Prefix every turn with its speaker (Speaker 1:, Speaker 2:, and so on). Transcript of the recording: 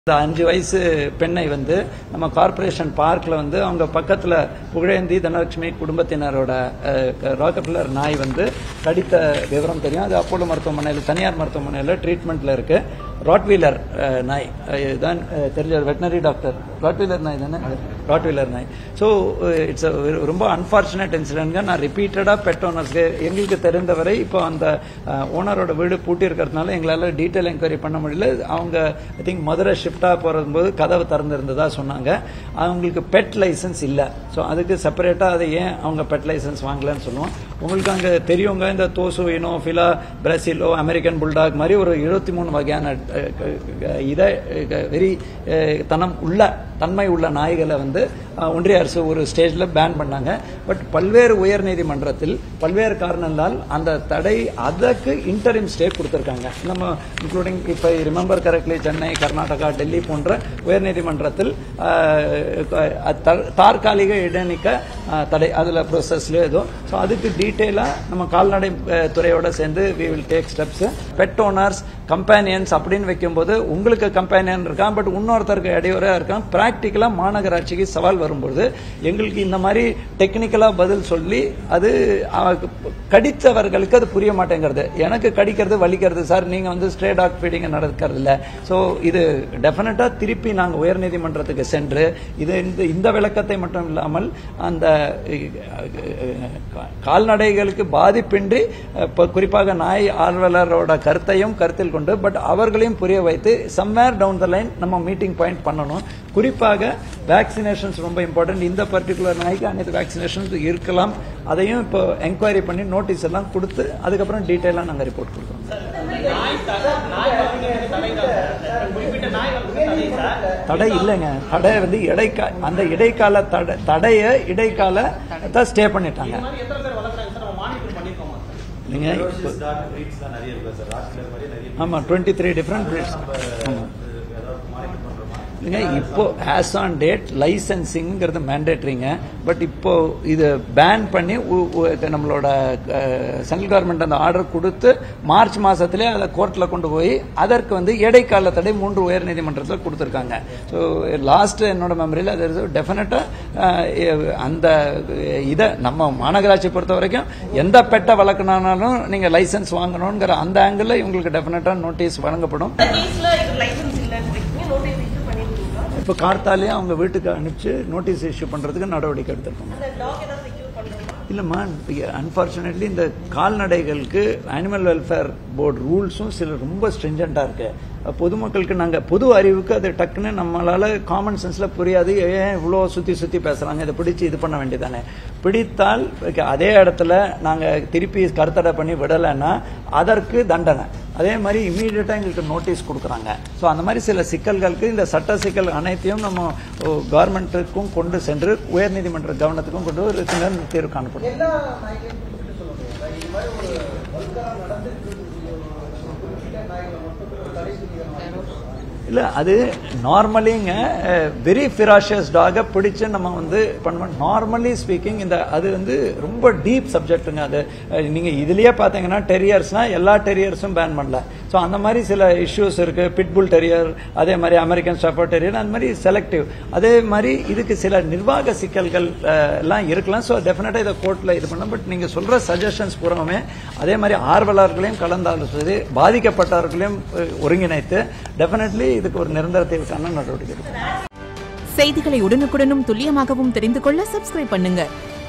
Speaker 1: இந்த அஞ்சு வயசு பெண்ணை வந்து நம்ம கார்ப்பரேஷன் பார்க்ல வந்து அவங்க பக்கத்துல புகழேந்தி தனலட்சுமி குடும்பத்தினரோட ராக்கபில்லர் நாய் வந்து கடித்த விவரம் தெரியும் அது அப்போலோ மருத்துவமனையில் தனியார் மருத்துவமனையில் ட்ரீட்மெண்ட்ல இருக்கு ராட்வீலர் அஹ், நாய் அஹ், இதுதான் அஹ், தெரிஞ்ச வெட்டினரி டாக்டர் ராட்வீலர் நாய் தானே ராட்வீலர் நாய் ஸோ இட்ஸ் ரொம்ப அன்ஃபார்ச்சுனேட் இன்சிடென்ட்ங்க நான் ரிப்பீட்டடாக பெட் ஓனர்ஸ்க்கு எங்களுக்கு தெரிந்தவரை இப்போ அந்த ஓனரோட வீடு பூட்டி இருக்கிறதுனால எங்களால் டீட்டெயில் என்கொயரி பண்ண முடியல அவங்க ஐ திங்க் மதுரை ஷிஃப்டாக போகும்போது கதவு திறந்திருந்ததா சொன்னாங்க அவங்களுக்கு பெட் லைசன்ஸ் இல்லை ஸோ அதுக்கு செப்பரேட்டாக அதை ஏன் அவங்க பெட் லைசன்ஸ் வாங்கலன்னு சொல்லுவோம் உங்களுக்கு அங்கே தெரியுங்க இந்த தோசு இனோ ஃபிலா பிரசிலோ அமெரிக்கன் புல்டாக் மாதிரி ஒரு இருபத்தி மூணு வகையான அஹ், க- இதை வெரி தனம் உள்ள தன்மை உள்ள நாய்களை வந்து அஹ், ஒன்றிய அரசு ஒரு ஸ்டேஜில் பேன் பண்ணாங்க பட் பல்வேறு உயர் நீதிமன்றத்தில் பல்வேறு காரணங்களால் அந்த தடை அதற்கு இன்டரிம் ஸ்டே கொடுத்துருக்காங்க நம்ம இன்க்ளூடிங் இப்போ ரிமெம்பர் கரெக்ட்லி சென்னை கர்நாடகா டெல்லி போன்ற உயர்நீதிமன்றத்தில் அஹ், த- தற்காலிக இடைநீக்க அஹ், தடை அதில் ப்ரொசஸ்ல ஏதோ ஸோ அதுக்கு டீட்டெயிலாக நம்ம கால்நடை அஹ், துறையோட சேர்ந்து we will take steps pet owners companions அப்படின்னு வைக்கும்போது உங்களுக்கு கம்பேனியன் இருக்கான் பட் இன்னொருத்தருக்கு இடையூறாக இருக்கான் ப்ராக்டிக்கலாக மாநகராட்சிக்கு சவால் வரும்பொழுது எங்களுக்கு இந்த மாதிரி டெக்னிக்கலாக பதில் சொல்லி அது அஹ், கடித்தவர்களுக்கு அது புரிய மாட்டேங்கிறது எனக்கு கடிக்கிறது வலிக்கிறது சார் நீங்க வந்து ஸ்ட்ரே டாக் ஃபீடிங் நடக்கிறது இல்ல ஸோ இது டெஃபினட்டா திருப்பி நாங்க உயர்நீதிமன்றத்துக்கு சென்று இது இந்த இந்த விளக்கத்தை மட்டும் இல்லாமல் அந்த அஹ், கால்நடைகளுக்கு பாதிப்பின்றி அஹ், இப்ப குறிப்பாக நாய் ஆர்வலரோட கருத்தையும் கருத்தில் கொண்டு பட் அவர்களையும் புரிய வைத்து சம்வேர் டவுன் த லைன் நம்ம மீட்டிங் பாயிண்ட் பண்ணணும் குறிப்பாக வேக்சினேஷன்ஸ் ரொம்ப இம்பார்ட்டன்ட் இந்த பர்டிகுலர் நாய்க்கு அனைத்து வேக்சினேஷன்ஸ் இருக்கலாம் அதையும் இப்போ என்கொயரி பண்ணி நோட்டீஸ் எல்லாம் கொடுத்து அதுக்கப்புறம் டீட்டெயிலாக நாங்கள் ரிப்போர்ட் கொடுக்குறோம் தடை இல்லைங்க தடை வந்து இடைக்கா அந்த இடைக்கால தடை தடைய இடைக்கால தான் ஸ்டே பண்ணிட்டாங்க நீங்க இப்போ- ஆமா டுவெண்ட்டி த்ரீ டிஃப்ரெண்ட் பிரீட்ஸ் ஆமா இல்லைங்க இப்போ ஆஸ் ஆன் டேட் லைசன்சிங்கிறது மேண்டேட்ரிங்க பட் இப்போ இது பேன் பண்ணி உ- உ- நம்மளோட சென்ட்ரல் கவர்மெண்ட் அந்த ஆர்டர் கொடுத்து மார்ச் மாசத்திலே அதை கோர்ட்ல கொண்டு போய் அதற்கு வந்து இடைக்கால தடை மூன்று உயர் நீதிமன்றத்தில் கொடுத்துருக்காங்க ஸோ லாஸ்ட் என்னோட மெமரியில் அது டெஃபினட்டா அந்த இதை நம்ம மாநகராட்சி பொறுத்த வரைக்கும் எந்த பெட்டை வளர்க்கணும்னாலும் நீங்க லைசன்ஸ் வாங்கணுங்கிற அந்த ஆங்கிள் இவங்களுக்கு டெஃபினட்டா நோட்டீஸ் வழங்கப்படும்
Speaker 2: இந்த கேஸ்ல இது லைசன்ஸ் இல்லைன்னு இருக்கீங்க நோட்டீஸ் இஷ்யூ பண்ணிருக்கீங்களா
Speaker 1: இப்போ கார்த்தாலே அவங்க வீட்டுக்கு அனுப்பிச்சு நோட்டீஸ் இஷ்யூ பண்றதுக்கு நடவடிக்கை எடுத்திருக்கோம்
Speaker 2: அந்த டாக் ஏதாவது செக்யூர் பண்ணுறீங்களா
Speaker 1: இல்லைம்மா அன்ஃபார்ச்சுனேட்லி இந்த கால்நடைகளுக்கு அனிமல் வெல்ஃபேர் போர்டு ரூல்ஸும் சில ரொம்ப ஸ்ட்ரிஞ்சண்டாக இருக்கு பொதுமக்களுக்கு நாங்கள் பொது அறிவுக்கு அது டக்குன்னு நம்மளால காமன் சென்ஸ்ல புரியாது ஏன் இவ்வளோ சுற்றி சுற்றி பேசுகிறாங்க இதை பிடிச்சி இது பண்ண வேண்டியதானே பிடித்தால் okay, அதே இடத்துல நாங்கள் திருப்பி கருத்தடை பண்ணி விடலைன்னா அதற்கு தண்டனை அதே மாதிரி இமீடியட்டாக எங்களுக்கு நோட்டீஸ் கொடுக்குறாங்க ஸோ அந்த மாதிரி சில சிக்கல்களுக்கு இந்த சட்ட சிக்கல் அனைத்தையும் நம்ம கவர்மெண்ட்டுக்கும் கொண்டு சென்று உயர்நீதிமன்ற கவனத்துக்கும் கொண்டு ஒரு சின்ன தீர்வு காணப்படும்
Speaker 3: எல்லா நாய்களையும் குறிப்பிட்டு சொல்ல முடியாது இது மாதிரி ஒரு வல்கரம் நடந்துட்டு குறிப்பிட்ட நாய்களை மட்டும் தடை செய்யணும்
Speaker 1: இல்ல அது நார்மலிங்க வெரி ஃபிராஷியஸ் டாக பிடிச்சு நம்ம வந்து பண்ணுவோம் நார்மலி ஸ்பீக்கிங் இந்த அது வந்து ரொம்ப டீப் சப்ஜெக்ட்டுங்க அது அஹ், நீங்க இதுலயே பாத்தீங்கன்னா டெரியர்ஸ்னா எல்லா டெரியர்ஸும் பேன் பண்ணல ஸோ அந்த மாதிரி சில இஷ்யூஸ் இருக்கு பிட்புல் டெரியர் அதே மாதிரி அமெரிக்கன் ஷாப்பர் டெரியர் அந்த மாதிரி செலக்டிவ் அதே மாதிரி இதுக்கு சில நிர்வாக சிக்கல்கள் அஹ், எல்லாம் இருக்கலாம் ஸோ டெஃபினட்டா இதை கோர்ட்ல இது பண்ணலாம் பட் நீங்க சொல்ற சஜஷன்ஸ் பூராமே அதே மாதிரி ஆர்வலர்களையும் கலந்தாலோசித்து பாதிக்கப்பட்டவர்களையும் அஹ், ஒருங்கிணைத்து டெஃபினெட்லி இதுக்கு ஒரு நிரந்தர தீர்வுக்கான நடவடிக்கை எடுக்கும்
Speaker 4: செய்திகளை உடனுக்குடனும் துல்லியமாகவும் தெரிந்து கொள்ள சப்ஸ்கிரைப் பண்ணுங்க